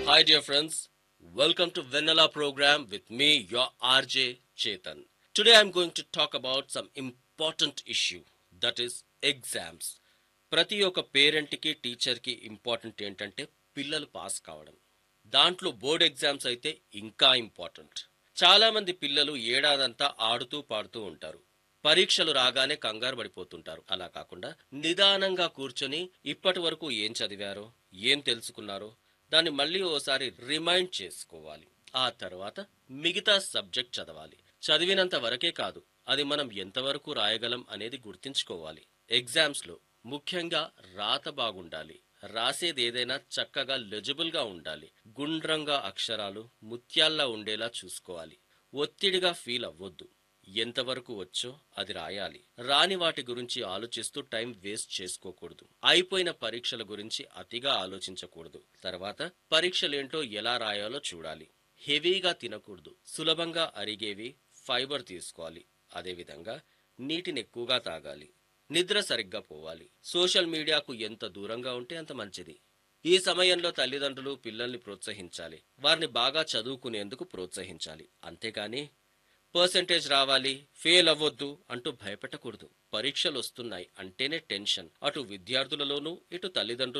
Hi, dear friends. Welcome to Vanilla program with me, your RJ Chetan. Today, I'm going to talk about some important issue that is exams. ప్రతి ఒక్క పేరెంట్కి టీచర్కి important ఏంటంటే పిల్లలు pass కావడం దాంట్లో board exams అయితే ఇంకా important చాలా మంది పిల్లలు ఏడాదంతా ఆడుతూ పాడుతూ ఉంటారు పరీక్షలు రాగానే కంగారు పడిపోతుంటారు అలా కాకుండా నిదానంగా కూర్చొని ఇప్పటి వరకు ఏం చదివారో ఏం తెలుసుకున్నారో దాన్ని మళ్ళీ ఓసారి రిమైండ్ చేసుకోవాలి ఆ తర్వాత మిగతా సబ్జెక్ట్ చదవాలి చదివినంత వరకే కాదు అది మనం ఎంతవరకు రాయగలం అనేది గుర్తుంచుకోవాలి ఎగ్జామ్స్ లో ముఖ్యంగా రాత బాగుండాలి రాసేది ఏదైనా చక్కగా లెజిబుల్ గా ఉండాలి గుండ్రంగా అక్షరాలు ముత్యాల్లా ఉండేలా చూసుకోవాలి ఒత్తిడిగా ఫీల్ అవ్వొద్దు ఎంతవరకు వచ్చో అది రాయాలి రాని వాటి గురించి ఆలోచిస్తూ టైం వేస్ట్ చేసుకోకూడదు అయిపోయిన పరీక్షల గురించి అతిగా ఆలోచించకూడదు తర్వాత పరీక్షలేంటో ఎలా రాయాలో చూడాలి హెవీగా తినకూడదు సులభంగా అరిగేవి ఫైబర్ తీసుకోవాలి అదేవిధంగా నీటిని ఎక్కువగా తాగాలి నిద్ర సరిగ్గా పోవాలి సోషల్ మీడియాకు ఎంత దూరంగా ఉంటే అంత మంచిది ఈ సమయంలో తల్లిదండ్రులు పిల్లల్ని ప్రోత్సహించాలి వారిని బాగా చదువుకునేందుకు ప్రోత్సహించాలి అంతేకాని పర్సంటేజ్ రావాలి ఫెయిల్ అవ్వొద్దు అంటూ భయపెట్టకూడదు పరీక్షలు వస్తున్నాయి అంటేనే టెన్షన్ అటు విద్యార్థులలోనూ ఇటు తల్లిదండ్రులు